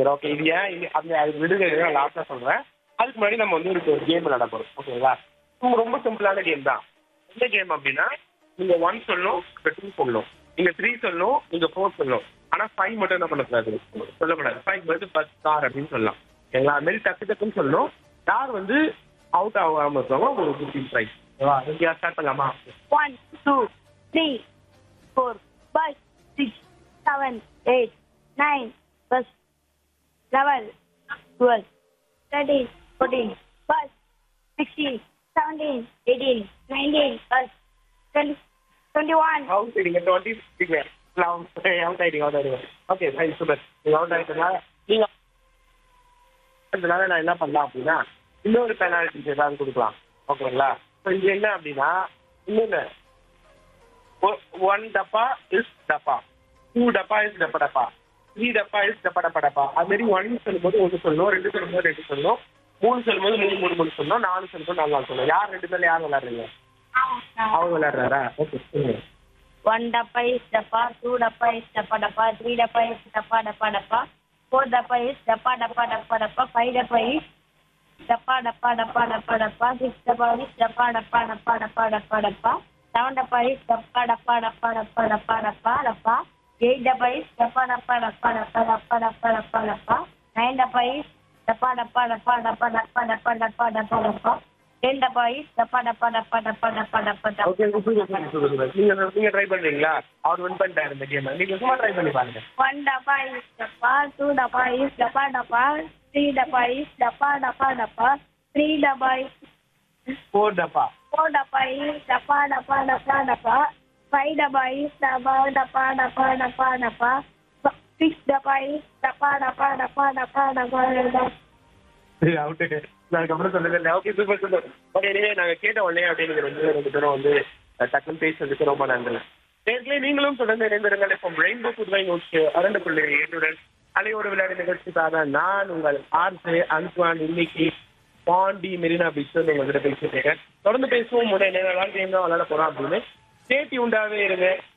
சரி ஓகே இது ஏன் இது அந்த அது விடுங்க நான் லாஸ்ட்டாக சொல்கிறேன் அதுக்கு முன்னாடி நம்ம வந்து ஒரு கேம் விளையாட போகிறோம் ஓகேங்களா ரொம்ப ரொம்ப சிம்பிளான கேம் தான் என்ன கேம் அப்படின்னா நீங்கள் ஒன் சொல்லணும் இப்போ டூ சொல்லணும் நீங்கள் த்ரீ சொல்லணும் நீங்கள் ஃபோர் சொல்லணும் ஆனால் ஃபைவ் மட்டும் என்ன பண்ணக்கூடாது சொல்லக்கூடாது ஃபைவ் வந்து ஃபர்ஸ்ட் ஸ்டார் அப்படின்னு சொல்லலாம் ஓகேங்களா அது மாதிரி டக்கு டக்குன்னு சொல்லணும் யார் வந்து அவுட் ஆகாமல் இருக்காங்களோ உங்களுக்கு ஃபிஃப்டின் ப்ரைஸ் ஓகேவா நீங்கள் ஸ்டார்ட் பண்ணலாமா One, two, three, four, five, six, seven, eight, nine, plus eleven, twelve, thirteen, fourteen, plus sixteen, seventeen, eighteen, nineteen, plus twenty, twenty-one. Out ஆயிடுங்க டுவெண்ட்டி அவுட் ஆயிடுங்க அவுட் ஆயிடுங்க ஓகே ஃபைன் சூப்பர் நீங்கள் out ஆயிட்டனால நீங்கள் அதனால நான் என்ன பண்ணலாம் அப்படின்னா இன்னொரு பெனால்ட்டி ஏதாவது கொடுக்கலாம் ஓகேங்களா ஸோ இது என்ன அப்படின்னா இன்னொன்று ஒன் டப்பா இஸ் டப்பா டூ டப்பா இஸ் டப்பா டப்பா த்ரீ டப்பா இஸ் டப்பா டப்பா டப்பா அது மாதிரி ஒன் சொல்லும்போது ஒன்று சொல்லணும் ரெண்டு சொல்லும்போது ரெண்டு சொல்லணும் மூணு சொல்லும்போது மூணு மூணு மூணு சொல்லணும் நாலு சொல்லும்போது நாலு நாலு சொல்லணும் யார் ரெண்டு பேர்ல யார் விளையாடுறீங்க அவங்க விளையாடுறாரா ஓகே சொல்லுங்க One dappa is dappa, two dappa is dappa dappa, three dappa is dappa dappa dappa, four dappa is dappa dappa dappa dappa, five dappa is dappa dappa dappa dappa dappa, six dappa is dappa dappa dappa dappa dappa dappa, seven dappa is dappa dappa dappa dappa dappa dappa dappa, eight dappa is dappa dappa dappa dappa dappa dappa dappa dappa, nine dappa is dappa dappa dappa dappa dappa dappa dappa dappa dappa, ten dappa is dappa dappa dappa dappa dappa dappa dappa. Okay super super super super நீங்க நீங்க try பண்றீங்களா அவர் win பண்ணிட்டாரு இந்த game நீங்க சும்மா try பண்ணி பாருங்க One dabba is dabba, two dabba is dabba dabba, three dabba is dabba dabba dabba, three dabba is four டப்பா four dabba is dabba dabba dabba dabba, five dabba is dabba dabba dabba dabba dabba, six dabba is dabba dabba dabba dabba dabba dabba. Out நான் அதுக்கப்புறம் சொன்னது இல்லை okay super super okay எனவே நாங்கள் கேட்ட உடனே அப்படின்னு ரெண்டு ரெண்டு பேரும் வந்து அஹ், டக்குன்னு பேசுறதுக்கு ரொம்ப நன்றி நேர்களே நீங்களும் தொடர்ந்து இணைந்திருங்கள் இப்போ ரெயின்போ புதுவை நோக்கி அரண்டு பிள்ளை ஏற்றுடன் அலையோடு விளையாடு நிகழ்ச்சிக்காக நான் உங்கள் ஆர்ஜே அன்சுவான் இன்னைக்கு பாண்டி மெரினா பீச் வந்து உங்ககிட்ட பேசிட்டு இருக்கேன் தொடர்ந்து பேசுவோம் முன்னே என்ன விளையாட்டு கேம் தான் விளையாட போறோம் அப்படின்னு சேட்டி உண்டாவே இருங்க